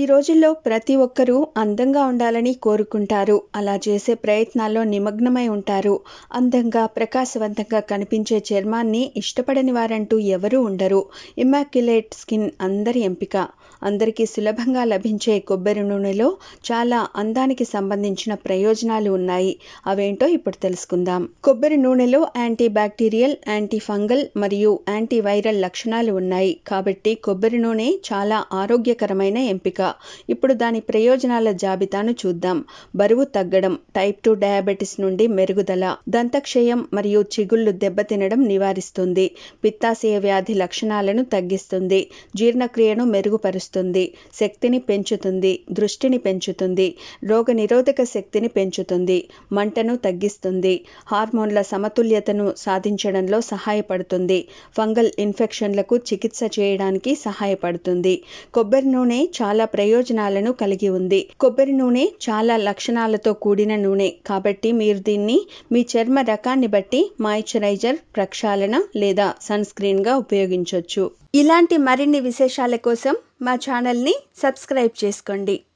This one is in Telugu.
ఈ రోజుల్లో ప్రతి ఒక్కరూ అందంగా ఉండాలని కోరుకుంటారు అలా చేసే ప్రయత్నాల్లో నిమగ్నమై ఉంటారు అందంగా ప్రకాశవంతంగా కనిపించే చర్మాన్ని ఇష్టపడని వారంటూ ఎవరూ ఉండరు ఇమ్మాక్యులేట్ స్కిన్ అందరి ఎంపిక అందరికీ సులభంగా లభించే కొబ్బరి నూనెలో చాలా అందానికి సంబంధించిన ప్రయోజనాలు ఉన్నాయి అవేంటో ఇప్పుడు తెలుసుకుందాం కొబ్బరి నూనెలో యాంటీ బ్యాక్టీరియల్ యాంటీ ఫంగల్ మరియు యాంటీ వైరల్ లక్షణాలు ఉన్నాయి కాబట్టి కొబ్బరి నూనె చాలా ఆరోగ్యకరమైన ఎంపిక ఇప్పుడు దాని ప్రయోజనాల జాబితాను చూద్దాం బరువు తగ్గడం టైప్ టూ డయాబెటిస్ నుండి మెరుగుదల దంతక్షయం మరియు చిగుళ్ళు దెబ్బతినడం నివారిస్తుంది పిత్తాశయ వ్యాధి లక్షణాలను తగ్గిస్తుంది జీర్ణక్రియను మెరుగుపరుస్తుంది శక్తిని పెంచుతుంది దృష్టిని పెంచుతుంది రోగ నిరోధక శక్తిని పెంచుతుంది మంటను తగ్గిస్తుంది హార్మోన్ల సమతుల్యతను సాధించడంలో సహాయపడుతుంది ఫంగల్ ఇన్ఫెక్షన్లకు చికిత్స చేయడానికి సహాయపడుతుంది కొబ్బరి నూనె చాలా ప్రయోజనాలను కలిగి ఉంది కొబ్బరి నూనె చాలా లక్షణాలతో కూడిన నూనె కాబట్టి మీరు దీన్ని మీ చర్మ రకాన్ని బట్టి మాయిశ్చరైజర్ ప్రక్షాళన లేదా సన్ స్క్రీన్గా ఉపయోగించవచ్చు ఇలాంటి మరిన్ని విశేషాల కోసం మా ఛానల్ని సబ్స్క్రైబ్ చేసుకోండి